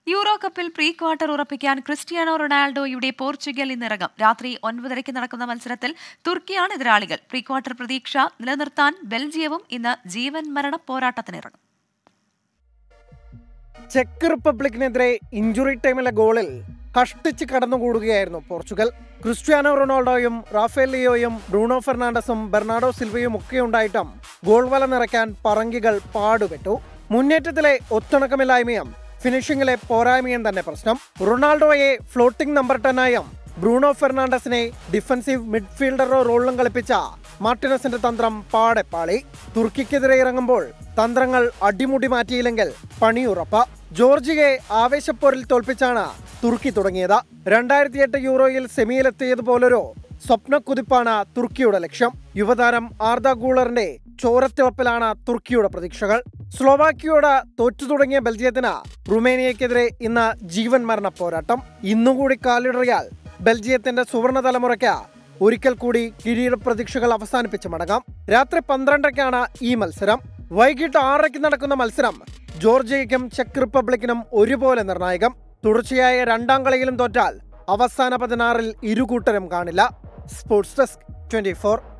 euro കപ്പിൽ pre quarter ഉറപ്പിക്കാൻ Cristiano റൊണാൾഡോയുടെ പോർച്ചുഗൽ ഇന്നിറങ്ങും രാത്രി ഒൻപതരയ്ക്ക് നടക്കുന്ന മത്സരത്തിൽ തുർക്കിയാണ് എതിരാളികൾ പ്രീ ക്വാർട്ടർ പ്രതീക്ഷ നിലനിർത്താൻ ബെൽജിയവും ഇന്ന് ജീവൻ മരണ പോരാട്ടത്തിനിറങ്ങും ചെക്ക് റിപ്പബ്ലിക്കിനെതിരെ ഇഞ്ചുറി ടൈമിലെ ഗോളിൽ കഷ്ടിച്ച് കടന്നുകൂടുകയായിരുന്നു പോർച്ചുഗൽ ക്രിസ്ത്യാനോ റൊണാൾഡോയും റാഫേൽ ലിയോയും ബ്രൂണോ ഫെർണാണ്ടസും ബെർണാഡോ സിൽവയും ഒക്കെ ഉണ്ടായിട്ടും ഗോൾ വല നിറയ്ക്കാൻ പറങ്കികൾ പാടുപെട്ടു മുന്നേറ്റത്തിലെ ഒത്തിണക്കമില്ലായ്മയും ഫിനിഷിംഗിലെ പോരായ്മയും തന്നെ പ്രശ്നം റൊണാൾഡോയെ ഫ്ലോട്ടിംഗ് നമ്പർ ടെന്നായും ബ്രൂണോ ഫെർണാണ്ടസിനെ ഡിഫൻസീവ് മിഡ്ഫീൽഡറോ റോളിലും കളിപ്പിച്ച മാർട്ടിനസിന്റെ തന്ത്രം പാടെ പാളി തുർക്കിക്കെതിരെ ഇറങ്ങുമ്പോൾ തന്ത്രങ്ങൾ അടിമുടി മാറ്റിയില്ലെങ്കിൽ പണിയുറപ്പ ജോർജിയെ ആവേശപ്പോരിൽ തോൽപ്പിച്ചാണ് തുർക്കി തുടങ്ങിയത് രണ്ടായിരത്തി എട്ട് യൂറോയിൽ സെമിയിലെത്തിയതുപോലൊരു സ്വപ്നക്കുതിപ്പാണ് തുർക്കിയുടെ ലക്ഷ്യം യുവതാരം ആർദ ഗൂളറിന്റെ ചോരത്തിളപ്പിലാണ് തുർക്കിയുടെ പ്രതീക്ഷകൾ സ്ലോവാക്കിയോട് തോറ്റു തുടങ്ങിയ ബെൽജിയത്തിന് റുമേനിയക്കെതിരെ ഇന്ന് ജീവൻ മരണ പോരാട്ടം ഇന്നുകൂടി കാലിടറിയാൽ ബെൽജിയത്തിന്റെ സുവർണ തലമുറയ്ക്ക് ഒരിക്കൽ കൂടി കിരീട പ്രതീക്ഷകൾ അവസാനിപ്പിച്ച് മടങ്ങാം രാത്രി പന്ത്രണ്ടരയ്ക്കാണ് ഈ മത്സരം വൈകിട്ട് ആറരയ്ക്ക് നടക്കുന്ന മത്സരം ജോർജിയയ്ക്കും ചെക്ക് റിപ്പബ്ലിക്കിനും ഒരുപോലെ നിർണായകം തുടർച്ചയായ രണ്ടാം കളിയിലും തോറ്റാൽ അവസാന പതിനാറിൽ ഇരുകൂട്ടരും കാണില്ല സ്പോർട്സ് ഡെസ്ക് ട്വന്റി